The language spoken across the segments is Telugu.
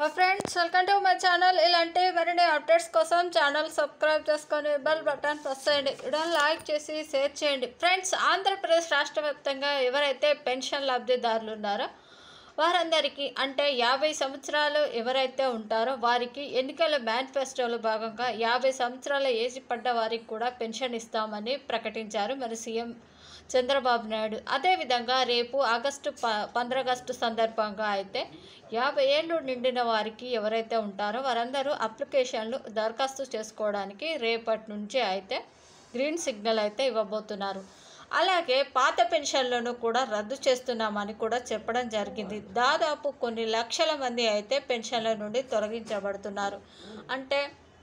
friends welcome to my channel ఇలాంటి మరిన్ని అప్డేట్స్ కోసం ఛానల్ సబ్స్క్రైబ్ చేసుకొని బెల్ బటన్ ప్రెస్ చేయండి వీడియోని లైక్ చేసి షేర్ చేయండి ఫ్రెండ్స్ ఆంధ్రప్రదేశ్ రాష్ట్ర వ్యాప్తంగా ఎవరైతే పెన్షన్ లబ్ధిదారులు ఉన్నారో వారందరికీ అంటే యాభై సంవత్సరాలు ఎవరైతే ఉంటారో వారికి ఎన్నికల మేనిఫెస్టోలో భాగంగా యాభై సంవత్సరాల ఏజ్ పడ్డ వారికి కూడా పెన్షన్ ఇస్తామని ప్రకటించారు మరి సీఎం చంద్రబాబు నాయుడు అదేవిధంగా రేపు ఆగస్టు ప పంద్రాగస్టు సందర్భంగా అయితే యాభై ఏళ్ళు నిండిన వారికి ఎవరైతే ఉంటారో వారందరూ అప్లికేషన్లు దరఖాస్తు చేసుకోవడానికి రేపటి నుంచి అయితే గ్రీన్ సిగ్నల్ అయితే ఇవ్వబోతున్నారు అలాగే పాత పెన్షన్లను కూడా రద్దు చేస్తున్నామని కూడా చెప్పడం జరిగింది దాదాపు కొన్ని లక్షల మంది అయితే పెన్షన్ల నుండి తొలగించబడుతున్నారు అంటే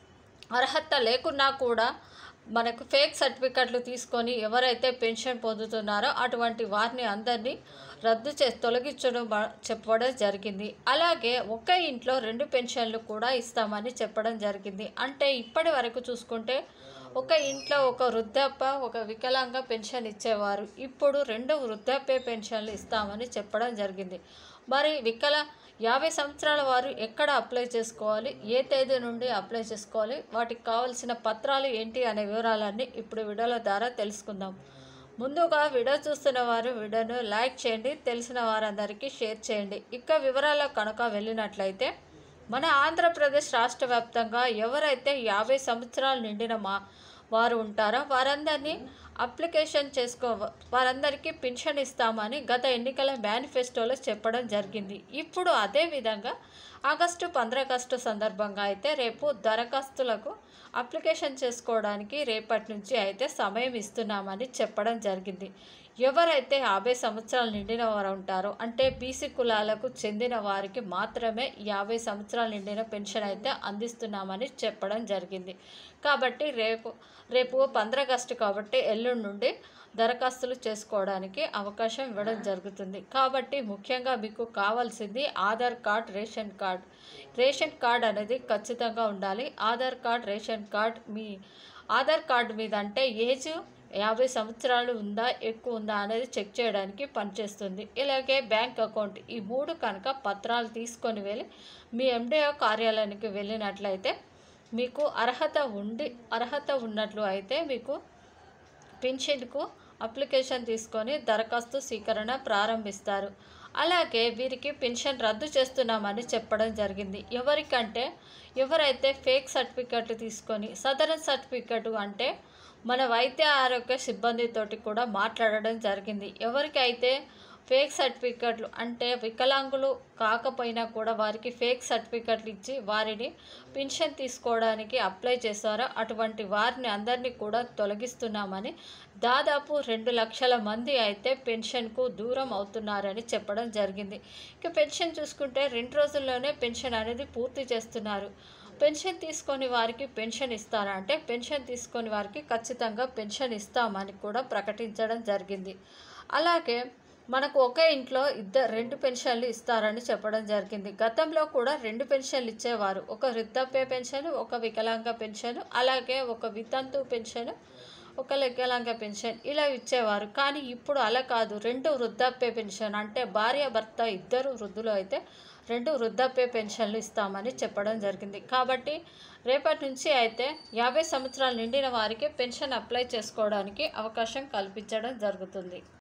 అర్హత లేకున్నా కూడా మనకు ఫేక్ సర్టిఫికెట్లు తీసుకొని ఎవరైతే పెన్షన్ పొందుతున్నారో అటువంటి వారిని అందరినీ రద్దు చే తొలగించడం బ- చెప్పడం జరిగింది అలాగే ఒకే ఇంట్లో రెండు పెన్షన్లు కూడా ఇస్తామని చెప్పడం జరిగింది అంటే ఇప్పటి వరకు చూసుకుంటే ఒక ఇంట్లో ఒక వృద్ధాప్య ఒక వికలాంగ పెన్షన్ ఇచ్చేవారు ఇప్పుడు రెండు వృద్ధాప్య పెన్షన్లు ఇస్తామని చెప్పడం జరిగింది మరి వికల యాభై సంవత్సరాల వారు ఎక్కడ అప్లై చేసుకోవాలి ఏ తేదీ నుండి అప్లై చేసుకోవాలి వాటికి కావాల్సిన పత్రాలు ఏంటి అనే వివరాలన్నీ ఇప్పుడు వీడియోల ద్వారా తెలుసుకుందాం ముందుగా వీడియో చూస్తున్న వారు వీడియోను లైక్ చేయండి తెలిసిన వారందరికీ షేర్ చేయండి ఇక వివరాల కనుక వెళ్ళినట్లయితే మన ఆంధ్రప్రదేశ్ రాష్ట్ర వ్యాప్తంగా ఎవరైతే యాభై సంవత్సరాలు నిండిన మా వారు ఉంటారో వారందరినీ అప్లికేషన్ చేసుకో వారందరికీ పెన్షన్ ఇస్తామని గత ఎన్నికల మేనిఫెస్టోలో చెప్పడం జరిగింది ఇప్పుడు అదే విధంగా ఆగస్టు పంద్రాగస్టు సందర్భంగా అయితే రేపు దరఖాస్తులకు అప్లికేషన్ చేసుకోవడానికి రేపటి నుంచి అయితే సమయం ఇస్తున్నామని చెప్పడం జరిగింది ఎవరైతే యాభై సంవత్సరాలు నిండిన వారు ఉంటారో అంటే బీసీ కులాలకు చెందిన వారికి మాత్రమే యాభై సంవత్సరాలు నిండిన పెన్షన్ అయితే అందిస్తున్నామని చెప్పడం జరిగింది కాబట్టి రేపు రేపు పంద్రాగస్టు కాబట్టి ఎల్లుండి నుండి దరఖాస్తులు చేసుకోవడానికి అవకాశం ఇవ్వడం జరుగుతుంది కాబట్టి ముఖ్యంగా మీకు కావాల్సింది Aadhaar card ration card ration card అనేది ఖచ్చితంగా ఉండాలి ఆధార్ కార్డ్ రేషన్ కార్డ్ మీ ఆధార్ కార్డు మీద అంటే ఏజ్ యాభై సంవత్సరాలు ఉందా ఎక్కువ ఉందా అనేది చెక్ చేయడానికి పనిచేస్తుంది ఇలాగే బ్యాంక్ అకౌంట్ ఈ మూడు కనుక పత్రాలు తీసుకొని వెళ్ళి మీ ఎండిఓ కార్యాలయానికి వెళ్ళినట్లయితే మీకు అర్హత ఉండి అర్హత ఉన్నట్లు అయితే మీకు పెన్షన్కు అప్లికేషన్ తీసుకొని దరఖాస్తు స్వీకరణ ప్రారంభిస్తారు అలాగే వీరికి పెన్షన్ రద్దు చేస్తున్నామని చెప్పడం జరిగింది ఎవరికంటే ఎవరైతే ఫేక్ సర్టిఫికెట్లు తీసుకొని సదరన్ సర్టిఫికెట్ అంటే మన వైద్య ఆరోగ్య సిబ్బందితోటి కూడా మాట్లాడడం జరిగింది ఎవరికైతే ఫేక్ సర్టిఫికెట్లు అంటే వికలాంగులు కాకపోయినా కూడా వారికి ఫేక్ సర్టిఫికెట్లు ఇచ్చి వారిని పెన్షన్ తీసుకోవడానికి అప్లై చేశారో అటువంటి వారిని అందరినీ కూడా తొలగిస్తున్నామని దాదాపు రెండు లక్షల మంది అయితే పెన్షన్కు దూరం అవుతున్నారని చెప్పడం జరిగింది ఇక పెన్షన్ చూసుకుంటే రెండు రోజుల్లోనే పెన్షన్ అనేది పూర్తి చేస్తున్నారు పెన్షన్ తీసుకొని వారికి పెన్షన్ ఇస్తారా అంటే పెన్షన్ తీసుకొని వారికి ఖచ్చితంగా పెన్షన్ ఇస్తామని కూడా ప్రకటించడం జరిగింది అలాగే మనకు ఒకే ఇంట్లో ఇద్దరు రెండు పెన్షన్లు ఇస్తారని చెప్పడం జరిగింది గతంలో కూడా రెండు పెన్షన్లు ఇచ్చేవారు ఒక వృద్ధాప్య పెన్షన్ ఒక వికలాంగ పెన్షన్ అలాగే ఒక వితంతు పెన్షన్ ఒక వికలాంగ పెన్షన్ ఇలా ఇచ్చేవారు కానీ ఇప్పుడు అలా కాదు రెండు వృద్ధాప్య పెన్షన్ అంటే భార్య భర్త ఇద్దరు వృద్ధులు అయితే రెండు వృద్ధాప్య పెన్షన్లు ఇస్తామని చెప్పడం జరిగింది కాబట్టి రేపటి నుంచి అయితే యాభై సంవత్సరాలు నిండిన వారికి పెన్షన్ అప్లై చేసుకోవడానికి అవకాశం కల్పించడం జరుగుతుంది